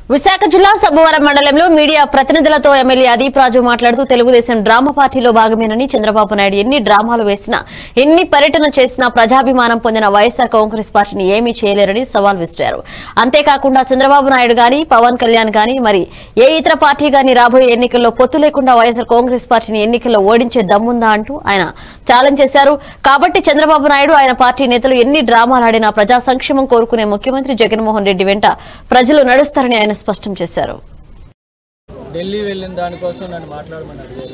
విశాఖ జిల్లా సబ్బవరం మండలంలో మీడియా ప్రతినిధులతో ఎమ్మెల్యే అదీప్ రాజు మాట్లాడుతూ తెలుగుదేశం డ్రామా పార్టీలో భాగమేనని చంద్రబాబు నాయుడు ఎన్ని డ్రామాలు వేసినా ఎన్ని పర్యటన చేసినా ప్రజాభిమానం పొందిన వైఎస్ఆర్ కాంగ్రెస్ పార్టీని ఏమీ చేయలేరని సవాల్ విసిరారు అంతేకాకుండా చంద్రబాబు నాయుడు గాని పవన్ కళ్యాణ్ గాని మరి ఏ ఇతర పార్టీ గాని రాబోయే ఎన్నికల్లో పొత్తు లేకుండా వైఎస్ఆర్ కాంగ్రెస్ పార్టీని ఎన్నికల్లో ఓడించే దమ్ముందా అంటూ ఆయన ఛాలెంజ్ చేశారు కాబట్టి చంద్రబాబు నాయుడు ఆయన పార్టీ నేతలు ఎన్ని డ్రామాలు ఆడినా ప్రజా సంక్షేమం కోరుకునే ముఖ్యమంత్రి జగన్మోహన్ రెడ్డి వెంట ప్రజలు నడుస్తారని ఆయన స్పష్టం చేశారు ఢిల్లీ వెళ్ళిన దానికోసం నన్ను మాట్లాడమని అడిగారు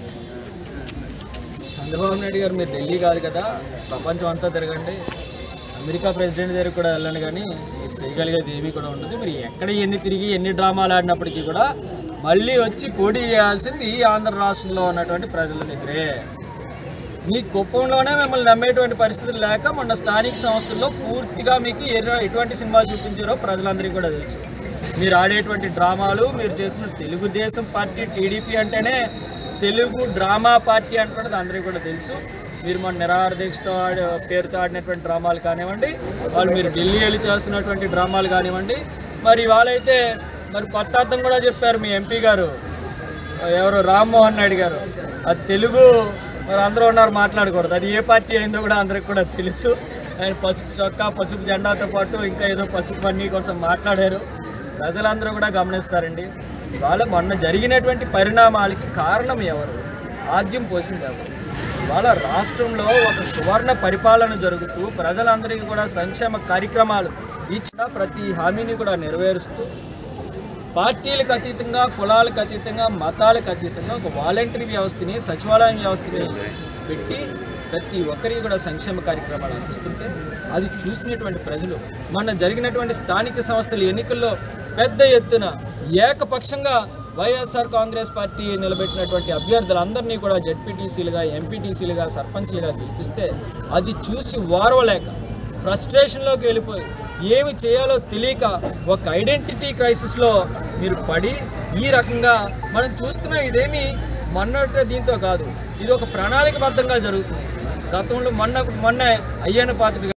చంద్రబాబు నాయుడు గారు మీరు ఢిల్లీ కాదు కదా ప్రపంచం అంతా తిరగండి అమెరికా ప్రెసిడెంట్ దగ్గర కూడా వెళ్ళండి కానీ మీరు చేయగలిగేది ఏమీ కూడా ఉండదు మీరు ఎక్కడ ఎన్ని తిరిగి ఎన్ని డ్రామాలు ఆడినప్పటికీ కూడా మళ్ళీ వచ్చి పోటీ చేయాల్సింది ఈ ఆంధ్ర రాష్ట్రంలో ఉన్నటువంటి ప్రజల దగ్గరే మీ కుప్పంలోనే మిమ్మల్ని నమ్మేటువంటి పరిస్థితులు లేక మొన్న స్థానిక సంస్థల్లో పూర్తిగా మీకు ఎర- ఎటువంటి సినిమాలు చూపించారో ప్రజలందరికీ కూడా తెలుసు మీరు ఆడేటువంటి డ్రామాలు మీరు చేసిన తెలుగుదేశం పార్టీ టీడీపీ అంటేనే తెలుగు డ్రామా పార్టీ అంటున్నది అందరికీ కూడా తెలుసు మీరు మన నిరాహార దీక్షతో ఆడే పేరుతో ఆడినటువంటి డ్రామాలు కానివ్వండి వాళ్ళు మీరు ఢిల్లీ వెళ్ళి చేస్తున్నటువంటి డ్రామాలు కానివ్వండి మరి వాళ్ళైతే మరి కొత్త అర్థం కూడా చెప్పారు మీ ఎంపీ గారు ఎవరు రామ్మోహన్ నాయుడు గారు అది తెలుగు మరి అందరూ ఉన్నారు మాట్లాడకూడదు అది ఏ పార్టీ అయిందో కూడా అందరికి కూడా తెలుసు ఆయన పసుపు చొక్కా పసుపు జెండాతో పాటు ఇంకా ఏదో పసుపు అన్నీ కోసం మాట్లాడారు ప్రజలందరూ కూడా గమనిస్తారండి ఇవాళ మొన్న జరిగినటువంటి పరిణామాలకి కారణం ఎవరు ఆద్యం పోసింది ఎవరు ఇవాళ రాష్ట్రంలో ఒక సువర్ణ పరిపాలన జరుగుతూ ప్రజలందరికీ కూడా సంక్షేమ కార్యక్రమాలు ఇచ్చిన ప్రతి హామీని కూడా నెరవేరుస్తూ పార్టీలకు అతీతంగా కులాలకు అతీతంగా మతాలకు అతీతంగా ఒక వాలంటరీ వ్యవస్థని సచివాలయం వ్యవస్థని పెట్టి ప్రతి ఒక్కరికి కూడా సంక్షేమ కార్యక్రమాలు అందిస్తుంటే అది చూసినటువంటి ప్రజలు మొన్న జరిగినటువంటి స్థానిక సంస్థల ఎన్నికల్లో పెద్ద ఎత్తున ఏకపక్షంగా వైఎస్ఆర్ కాంగ్రెస్ పార్టీ నిలబెట్టినటువంటి అభ్యర్థులందరినీ కూడా జడ్పీటీసీలుగా ఎంపీటీసీలుగా సర్పంచ్లుగా గెలిపిస్తే అది చూసి ఓర్వలేక ఫ్రస్ట్రేషన్లోకి వెళ్ళిపోయి ఏమి చేయాలో తెలియక ఒక ఐడెంటిటీ క్రైసిస్లో మీరు పడి ఈ రకంగా మనం చూస్తున్నాం ఇదేమి మొన్నటి దీంతో కాదు ఇది ఒక ప్రణాళికబద్ధంగా జరుగుతుంది గతంలో మొన్న మొన్న అయ్యన్న పాత్ర